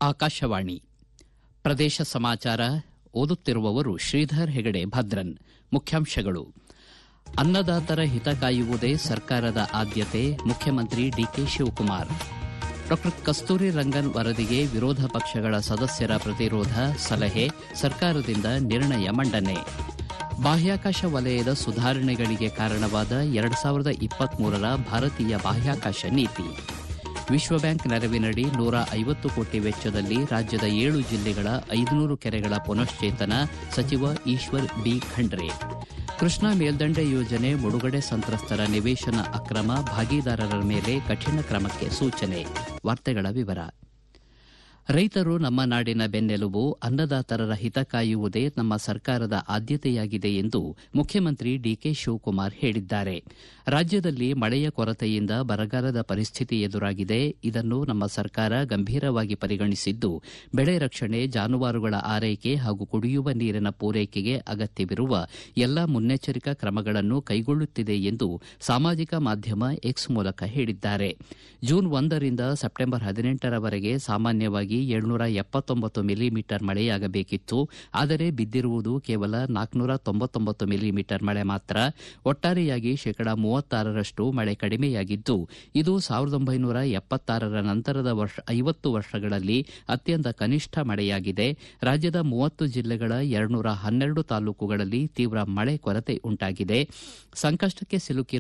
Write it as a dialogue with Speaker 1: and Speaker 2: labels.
Speaker 1: ಆಕಾಶವಾಣಿ ಪ್ರದೇಶ ಸಮಾಚಾರ ಓದುತ್ತಿರುವವರು ಶ್ರೀಧರ್ ಹೆಗಡೆ ಭದ್ರನ್ ಮುಖ್ಯಾಂಶಗಳು ಅನ್ನದಾತರ ಹಿತ ಕಾಯುವುದೇ ಸರ್ಕಾರದ ಆದ್ಯತೆ ಮುಖ್ಯಮಂತ್ರಿ ಡಿಕೆ ಶಿವಕುಮಾರ್ ಡಾ ಕಸ್ತೂರಿ ರಂಗನ್ ವರದಿಗೆ ವಿರೋಧ ಪಕ್ಷಗಳ ಸದಸ್ಯರ ಪ್ರತಿರೋಧ ಸಲಹೆ ಸರ್ಕಾರದಿಂದ ನಿರ್ಣಯ ಮಂಡನೆ ಬಾಹ್ಯಾಕಾಶ ವಲಯದ ಸುಧಾರಣೆಗಳಿಗೆ ಕಾರಣವಾದ ಎರಡು ಸಾವಿರದ ಇಪ್ಪತ್ಮೂರರ ಭಾರತೀಯ ಬಾಹ್ಯಾಕಾಶ ನೀತಿ ವಿಶ್ವ ಬ್ಯಾಂಕ್ ನೆರವಿನಡಿ ನೂರ ಐವತ್ತು ಕೋಟಿ ವೆಚ್ಚದಲ್ಲಿ ರಾಜ್ಯದ ಏಳು ಜಿಲ್ಲೆಗಳ ಐದುನೂರು ಕೆರೆಗಳ ಪುನಶ್ಚೇತನ ಸಚಿವ ಈಶ್ವರ್ ಬಿ ಖಂಡ್ರೆ ಕೃಷ್ಣಾ ಮೇಲ್ದಂಡೆ ಯೋಜನೆ ಮುಳುಗಡೆ ಸಂತ್ರಸ್ತರ ನಿವೇಶನ ಅಕ್ರಮ ಭಾಗಿದಾರರ ಮೇಲೆ ಕಠಿಣ ಕ್ರಮಕ್ಕೆ ಸೂಚನೆ ವಾರ್ತೆಗಳ ವಿವರ ರೈತರು ನಮ್ಮ ನಾಡಿನ ಬೆನ್ನೆಲುಬು ಅನ್ನದಾತರರ ಹಿತ ಕಾಯುವುದೇ ನಮ್ಮ ಸರ್ಕಾರದ ಆದ್ಯತೆಯಾಗಿದೆ ಎಂದು ಮುಖ್ಯಮಂತ್ರಿ ಡಿಕೆ ಶಿವಕುಮಾರ್ ಹೇಳಿದ್ದಾರೆ ರಾಜ್ಯದಲ್ಲಿ ಮಳೆಯ ಕೊರತೆಯಿಂದ ಬರಗಾಲದ ಪರಿಸ್ಥಿತಿ ಎದುರಾಗಿದೆ ಇದನ್ನು ನಮ್ಮ ಸರ್ಕಾರ ಗಂಭೀರವಾಗಿ ಪರಿಗಣಿಸಿದ್ದು ಬೆಳೆ ರಕ್ಷಣೆ ಜಾನುವಾರುಗಳ ಆರೈಕೆ ಹಾಗೂ ಕುಡಿಯುವ ನೀರಿನ ಪೂರೈಕೆಗೆ ಅಗತ್ಯವಿರುವ ಎಲ್ಲಾ ಮುನ್ನೆಚ್ಚರಿಕಾ ಕ್ರಮಗಳನ್ನು ಕೈಗೊಳ್ಳುತ್ತಿದೆ ಎಂದು ಸಾಮಾಜಿಕ ಮಾಧ್ಯಮ ಎಕ್ಸ್ ಮೂಲಕ ಹೇಳಿದ್ದಾರೆ ಜೂನ್ ಒಂದರಿಂದ ಸೆಪ್ಟೆಂಬರ್ ಹದಿನೆಂಟರವರೆಗೆ ಸಾಮಾನ್ಯವಾಗಿ ಏಳ್ನೂರ ಎಪ್ಪತ್ತೊಂಬತ್ತು ಮಿಲಿಮೀಟರ್ ಮಳೆಯಾಗಬೇಕಿತ್ತು ಆದರೆ ಬಿದ್ದಿರುವುದು ಕೇವಲ ನಾಲ್ಕುನೂರ ತೊಂಬತ್ತೊಂಬತ್ತು ಮಿಲಿಮೀಟರ್ ಮಳೆ ಮಾತ್ರ ಒಟ್ಟಾರೆಯಾಗಿ ಶೇಕಡಾ ಮೂವತ್ತಾರರಷ್ಟು ಮಳೆ ಕಡಿಮೆಯಾಗಿದ್ದು ಇದು ಸಾವಿರದ ಒಂಬೈನೂರ ಎಪ್ಪತ್ತಾರರ ನಂತರದ ಐವತ್ತು ವರ್ಷಗಳಲ್ಲಿ ಅತ್ಯಂತ ಕನಿಷ್ಠ ಮಳೆಯಾಗಿದೆ ರಾಜ್ಯದ ಮೂವತ್ತು ಜಿಲ್ಲೆಗಳ ಎರಡ್ನೂರ ಹನ್ನೆರಡು ತಾಲೂಕುಗಳಲ್ಲಿ ತೀವ್ರ ಮಳೆ ಕೊರತೆ ಉಂಟಾಗಿದೆ ಸಂಕಷ್ಟಕ್ಕೆ ಸಿಲುಕಿರುವ